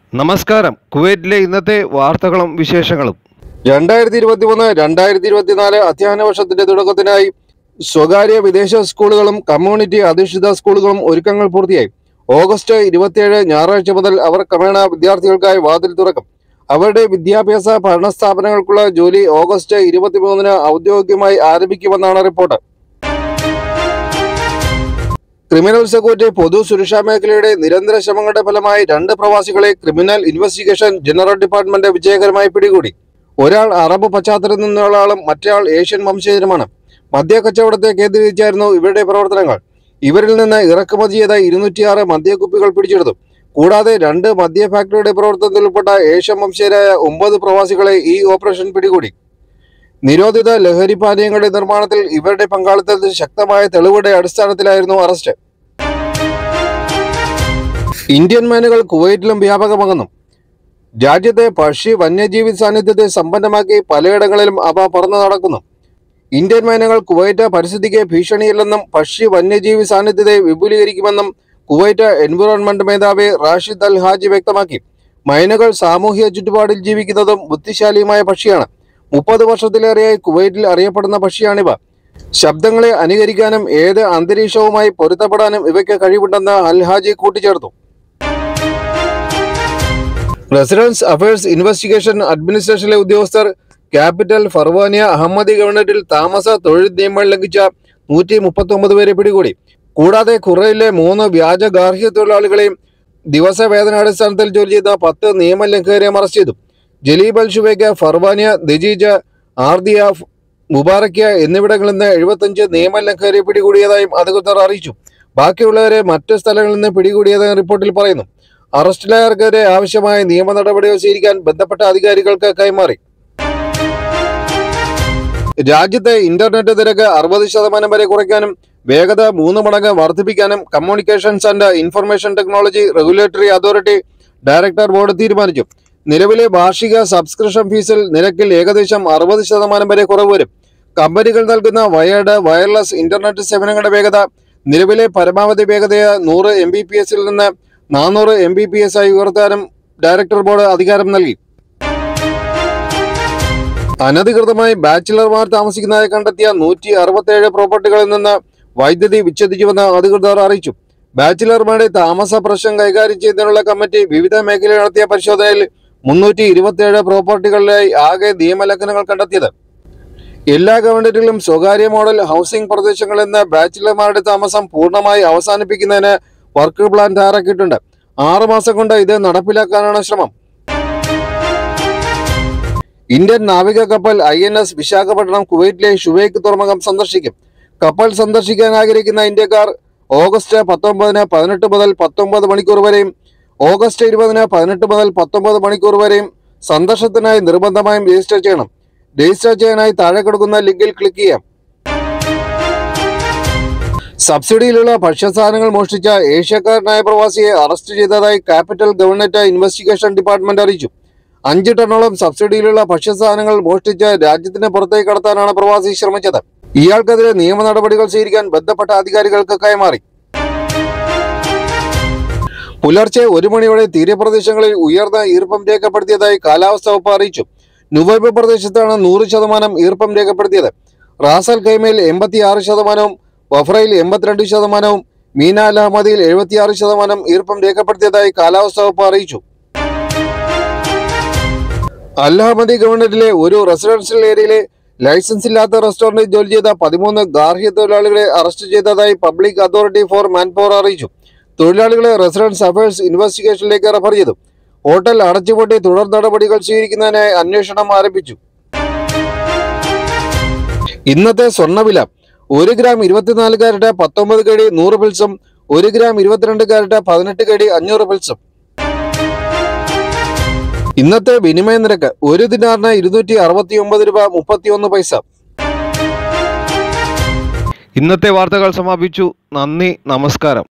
നമസ്കാരം കുവൈറ്റിലെ ഇന്നത്തെ വാർത്തകളും വിശേഷങ്ങളും രണ്ടായിരത്തി ഇരുപത്തി മൂന്ന് രണ്ടായിരത്തി ഇരുപത്തിനാല് അധ്യയന വർഷത്തിന്റെ തുടക്കത്തിനായി സ്വകാര്യ വിദേശ സ്കൂളുകളും കമ്മ്യൂണിറ്റി അധിഷ്ഠിത സ്കൂളുകളും ഒരുക്കങ്ങൾ പൂർത്തിയായി ഓഗസ്റ്റ് ഇരുപത്തിയേഴ് ഞായറാഴ്ച മുതൽ അവർ ക്രമേണ വിദ്യാർത്ഥികൾക്കായി വാതിൽ തുറക്കും അവരുടെ വിദ്യാഭ്യാസ ഭരണ സ്ഥാപനങ്ങൾക്കുള്ള ജോലി ഓഗസ്റ്റ് ഇരുപത്തിമൂന്നിന് ഔദ്യോഗികമായി ആരംഭിക്കുമെന്നാണ് റിപ്പോർട്ട് ക്രിമിനൽ സെക്യൂരിറ്റി പൊതു സുരക്ഷാ മേഖലയുടെ നിരന്തര ശ്രമങ്ങളുടെ ഫലമായി രണ്ട് പ്രവാസികളെ ക്രിമിനൽ ഇൻവെസ്റ്റിഗേഷൻ ജനറൽ ഡിപ്പാർട്ട്മെന്റ് വിജയകരമായി പിടികൂടി ഒരാൾ അറബ് പശ്ചാത്തലത്തിൽ നിന്നുള്ളയാളും മറ്റേയാൾ ഏഷ്യൻ വംശജനുമാണ് മദ്യ കച്ചവടത്തെ കേന്ദ്രീകരിച്ചായിരുന്നു ഇവരുടെ പ്രവർത്തനങ്ങൾ ഇവരിൽ നിന്ന് ഇറക്കുമതി ചെയ്ത ഇരുന്നൂറ്റിയാറ് മദ്യക്കുപ്പികൾ പിടിച്ചെടുത്തു കൂടാതെ രണ്ട് മദ്യ ഫാക്ടറിയുടെ പ്രവർത്തനത്തിൽ ഉൾപ്പെട്ട ഏഷ്യൻ വംശജരായ ഒമ്പത് പ്രവാസികളെ ഈ ഓപ്പറേഷൻ പിടികൂടി നിരോധിത ലഹരി പാനീയങ്ങളുടെ നിർമ്മാണത്തിൽ ഇവരുടെ പങ്കാളിത്തത്തിൽ ശക്തമായ തെളിവുകളുടെ അടിസ്ഥാനത്തിലായിരുന്നു അറസ്റ്റ് ഇന്ത്യൻ മാനുകൾ കുവൈറ്റിലും വ്യാപകമാകുന്നു രാജ്യത്തെ പക്ഷി വന്യജീവി സാന്നിധ്യത്തെ സമ്പന്നമാക്കി പലയിടങ്ങളിലും അവ പറന്നു നടക്കുന്നു ഇന്ത്യൻ മൈനകൾ കുവൈറ്റ് പരിസ്ഥിതിക്ക് ഭീഷണിയില്ലെന്നും പക്ഷി വന്യജീവി സാന്നിധ്യത്തെ വിപുലീകരിക്കുമെന്നും കുവൈറ്റ് എൻവിറോൺമെന്റ് മേധാവി റാഷിദ് അൽ ഹാജി വ്യക്തമാക്കി മൈനകൾ സാമൂഹിക ചുറ്റുപാടിൽ ജീവിക്കുന്നതും ബുദ്ധിശാലിയുമായ പക്ഷിയാണ് മുപ്പത് വർഷത്തിലേറെയായി കുവൈറ്റിൽ അറിയപ്പെടുന്ന പക്ഷിയാണിവ ശബ്ദങ്ങളെ അനുകരിക്കാനും ഏത് അന്തരീക്ഷവുമായി പൊരുത്തപ്പെടാനും ഇവയ്ക്ക് കഴിവുണ്ടെന്ന് അൽ ഹാജി കൂട്ടിച്ചേർത്തു റെസിഡൻസ് അഫയേഴ്സ് ഇൻവെസ്റ്റിഗേഷൻ അഡ്മിനിസ്ട്രേഷനിലെ ഉദ്യോഗസ്ഥർ ക്യാപിറ്റൽ ഫർവാനിയ അഹമ്മദി ഗവൺമെന്റിൽ താമസ തൊഴിൽ നിയമങ്ങൾ ലംഘിച്ച നൂറ്റി മുപ്പത്തി ഒമ്പത് പേരെ പിടികൂടി കൂടാതെ ഖുറയിലെ മൂന്ന് വ്യാജ ഗാർഹിക തൊഴിലാളികളെയും ദിവസ വേതനാടിസ്ഥാനത്തിൽ ജോലി ചെയ്ത പത്ത് നിയമലംഘകരെയും അറസ്റ്റ് ചെയ്തു Jleeb Al Shuyoukh Farwaniya Dajeej Ardiya Mubarakiya എന്നിവിടങ്ങളിൽ നിന്ന് എഴുപത്തഞ്ച് നിയമലംഘകരെ പിടികൂടിയതായും അധികൃതർ അറിയിച്ചു ബാക്കിയുള്ളവരെ മറ്റ് സ്ഥലങ്ങളിൽ നിന്ന് പിടികൂടിയതായും റിപ്പോർട്ടിൽ പറയുന്നു അറസ്റ്റിലായവർക്കെതിരെ ആവശ്യമായ നിയമ നടപടികൾ സ്വീകരിക്കാൻ ബന്ധപ്പെട്ട അധികാരികൾക്ക് കൈമാറി രാജ്യത്തെ ഇന്റർനെറ്റ് നിരക്ക് അറുപത് ശതമാനം വരെ കുറയ്ക്കാനും വേഗത മൂന്ന് മടങ്ങ് വർദ്ധിപ്പിക്കാനും communications and information technology regulatory authority director board തീരുമാനിച്ചു നിലവിലെ വാർഷിക സബ്സ്ക്രിപ്ഷൻ ഫീസിൽ നിരക്കിൽ ഏകദേശം അറുപത് ശതമാനം വരെ കുറവ് വരും കമ്പനികൾ നൽകുന്ന വയേർഡ് വയർലെസ് ഇന്റർനെറ്റ് സേവനങ്ങളുടെ വേഗത നിലവിലെ പരമാവധി വേഗതയായ നൂറ് എം ബി പി എസിൽ നിന്ന് നാനൂറ് എം ബി പി എസ് ആയി ഉയർത്താനും ഡയറക്ടർ ബോർഡ് അധികാരം നൽകി അനധികൃതമായി ബാച്ചിലർമാർ താമസിക്കുന്നതായി കണ്ടെത്തിയ നൂറ്റി അറുപത്തേഴ് പ്രോപ്പർട്ടികളിൽ നിന്ന് വൈദ്യുതി വിച്ഛേദിക്കുമെന്ന് അധികൃതർ അറിയിച്ചു ബാച്ചിലർമാരുടെ താമസ പ്രശ്നം കൈകാര്യം ചെയ്യുന്നതിനുള്ള കമ്മിറ്റി വിവിധ മേഖലയിൽ നടത്തിയ പരിശോധനയിൽ മുന്നൂറ്റി ഇരുപത്തിയേഴ് പ്രോപ്പർട്ടികളിലായി ആകെ നിയമലംഘനങ്ങൾ കണ്ടെത്തിയത് എല്ലാ ഗവൺമെന്റുകളും സ്വകാര്യ മോഡൽ ഹൗസിംഗ് പ്രദേശങ്ങളിൽ നിന്ന് ബാച്ചിലർമാരുടെ താമസം പൂർണ്ണമായി അവസാനിപ്പിക്കുന്നതിന് വർക്ക് പ്ലാൻ തയ്യാറാക്കിയിട്ടുണ്ട് ആറ് മാസം കൊണ്ട് ഇത് നടപ്പിലാക്കാനാണ് ശ്രമം ഇന്ത്യൻ നാവിക കപ്പൽ ഐ എൻ എസ് വിശാഖപട്ടണം കുവൈറ്റിലെ ഷുവൈക്ക് തുറമുഖം സന്ദർശിക്കും കപ്പൽ സന്ദർശിക്കാൻ ആഗ്രഹിക്കുന്ന ഇന്ത്യക്കാർ ഓഗസ്റ്റ് പത്തൊമ്പതിന് പതിനെട്ട് മുതൽ പത്തൊമ്പത് മണിക്കൂർ വരെയും ഓഗസ്റ്റ് ഇരുപതിന് പതിനെട്ട് മുതൽ പത്തൊമ്പത് മണിക്കൂർ വരെയും സന്ദർശനത്തിനായി നിർബന്ധമായും രജിസ്റ്റർ ചെയ്യണം രജിസ്റ്റർ ചെയ്യാനായി താഴെ കൊടുക്കുന്ന ലിങ്കിൽ ക്ലിക്ക് ചെയ്യാം സബ്സിഡിയിലുള്ള ഭക്ഷ്യസാധനങ്ങൾ മോഷ്ടിച്ച ഏഷ്യക്കാരനായ പ്രവാസിയെ അറസ്റ്റ് ചെയ്തതായി ക്യാപിറ്റൽ ഗവൺമെന്റ് ഇൻവെസ്റ്റിഗേഷൻ ഡിപ്പാർട്ട്മെന്റ് അറിയിച്ചു അഞ്ച് ടണ്ണോളം സബ്സിഡിയിലുള്ള ഭക്ഷ്യസാധനങ്ങൾ മോഷ്ടിച്ച് രാജ്യത്തിന് പുറത്തേക്ക് കടത്താനാണ് പ്രവാസി ശ്രമിച്ചത് ഇയാൾക്കെതിരെ നിയമ നടപടികൾ സ്വീകരിക്കാൻ ബന്ധപ്പെട്ട അധികാരികൾക്ക് കൈമാറി പുലർച്ചെ ഒരു മണിയോടെ തീരപ്രദേശങ്ങളിൽ ഉയർന്ന ഈർപ്പം രേഖപ്പെടുത്തിയതായി കാലാവസ്ഥാ വകുപ്പ് അറിയിച്ചു നുവൈബ് പ്രദേശത്താണ് നൂറ് ശതമാനം ഈർപ്പം രേഖപ്പെടുത്തിയത് റാസൽ ഖൈമയിൽ എൺപത്തിയാറ് ശതമാനവും വഫ്രയിൽ എൺപത്തിരണ്ട് ശതമാനവും മീന അൽ അഹമ്മദിയിൽ എഴുപത്തിയാറ് ശതമാനം ഈർപ്പം രേഖപ്പെടുത്തിയതായി കാലാവസ്ഥാ വകുപ്പ് അറിയിച്ചു അൽഹമദി ഗവൺമെന്റിലെ ഒരു റെസിഡൻഷ്യൽ ഏരിയയിലെ ലൈസൻസ് ഇല്ലാത്ത റെസ്റ്റോറന്റിൽ ജോലി ചെയ്ത പതിമൂന്ന് ഗാർഹിക തൊഴിലാളികളെ അറസ്റ്റ് ചെയ്തതായി പബ്ലിക് അതോറിറ്റി ഫോർ മാൻപവർ അറിയിച്ചു തൊഴിലാളികളെ റെസിഡൻസ് അഫയേഴ്സ് ഇൻവെസ്റ്റിഗേഷനിലേക്ക് റഫർ ചെയ്തു ഹോട്ടൽ അടച്ചുപൂട്ടി തുടർ നടപടികൾ സ്വീകരിക്കുന്നതിനായി അന്വേഷണം ആരംഭിച്ചു ഇന്നത്തെ സ്വർണ്ണവില ഒരു ഗ്രാം ഇരുപത്തിനാല് കാരറ്റ് പത്തൊമ്പത് കടി നൂറ് പിൽസും ഒരു ഗ്രാം ഇരുപത്തിരണ്ട് കാരറ്റ് പതിനെട്ട് കടി അഞ്ഞൂറ് പിൽസും ഇന്നത്തെ വിനിമയ നിരക്ക് ഒരു ദിനാറിന് ഇരുന്നൂറ്റി അറുപത്തി ഒമ്പത് രൂപ മുപ്പത്തി ഒന്ന് പൈസ ഇന്നത്തെ വാർത്തകൾ സമാപിച്ചു നന്ദി നമസ്കാരം